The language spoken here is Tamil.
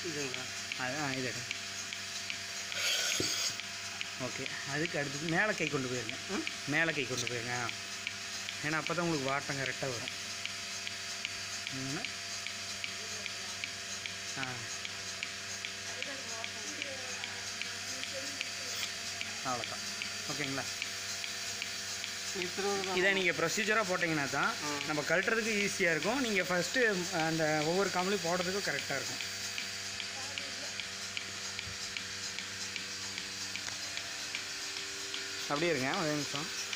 இதுங்களா அது ஆ இது எடு. ஓகே அதுக்கு அடுத்தது மேலே கை கொண்டு போயிருங்க ம் மேலே கை கொண்டு போயிருங்க ஆ. ஏன்னா அப்போ தான் உங்களுக்கு வாட்டம் கரெக்டாக வரும் மூணு ஆ அவ்வளோதான் ஓகேங்களா இப்போ இதை நீங்கள் ப்ரொசீஜராக போட்டிங்கன்னா தான் ம். நம்ம கழட்டுறதுக்கு ஈஸியாக இருக்கும் நீங்கள் ஃபஸ்ட்டு அந்த ஒவ்வொரு காமலையும் போடுறதுக்கும் கரெக்டாக இருக்கும் அப்படியே இருங்க ஒரு நிமிஷம்